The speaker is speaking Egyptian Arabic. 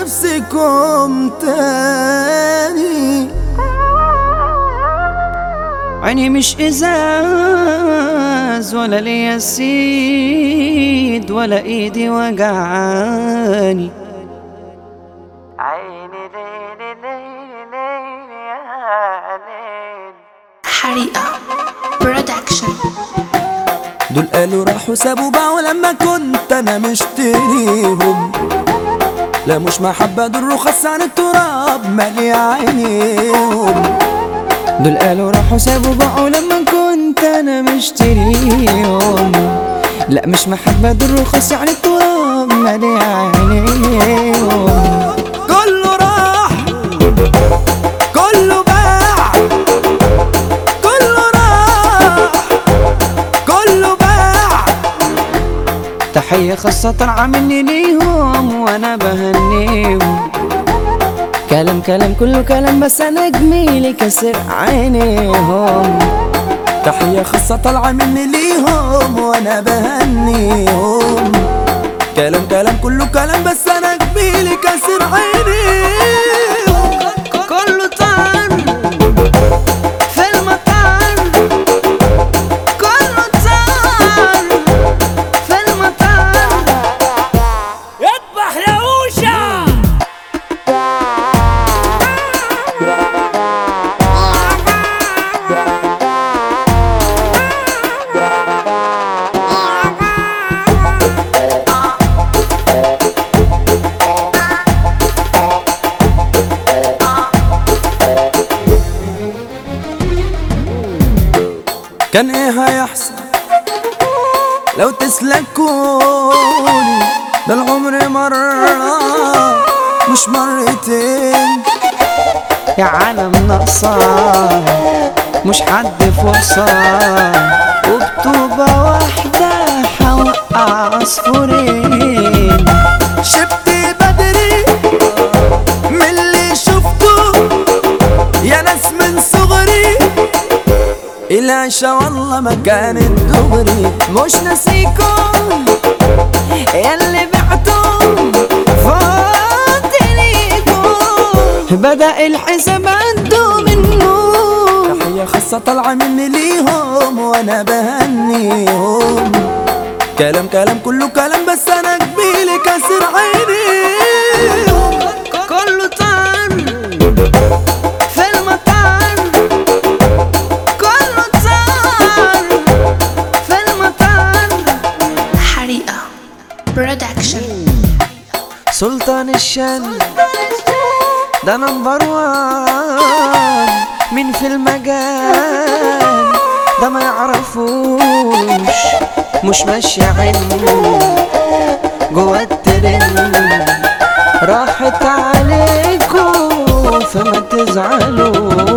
نفسكم تاني عيني مش ازاز ولا ليا سيد ولا ايدي وجعاني عيني ليلي ليلي ليلي يا ليل حريقة برودكشن دول قالوا راحوا سابوا باعوا لما كنت انا مشتريهم لا مش محبة دول رخص عن التراب مالي عينيهم دول قالوا راحوا سابوا بقوا لما كنت انا مشتريهم لا مش محبة دول رخص على التراب مالي عينيهم كله راح كله باع كله راح كله باع تحية خاصة طالعة مني ليهم وانا بهنيهم كلام كلام كله كلام بس انا جميلي كسر عينيهم تحية خاصة طالعة مني ليهم وانا بهنيهم كلام كلام كله كلام بس انا جميلي كسر عينيهم كله طعن في المطعن كله طعن في المطعن اذبح يا اوشا كان ايه هيحصل لو تسلكوني ده العمر مرة مش مرتين يا عالم ناقصة مش حد فرصة وبطوبة واحدة حوقع عصفورين شبت بدري من اللي شفته يا ناس من صغري العشا والله ما كانت دغري مش ناسيكم ياللي بعتم فاضليكم بدأ الحساب عنده منه تحية خاصة طالعة مني ليهم وانا بهنيهم كلام كلام كله كلام بس انا جميلي كسر عينيهم كله طعن في المطعن كله طعن في المطعن حريقة برودكشن سلطان الشن ده نمبر وان مين في المجال ده ما يعرفوش مش ماشي عينه جوا الترند راحت عليكم فما تزعلوش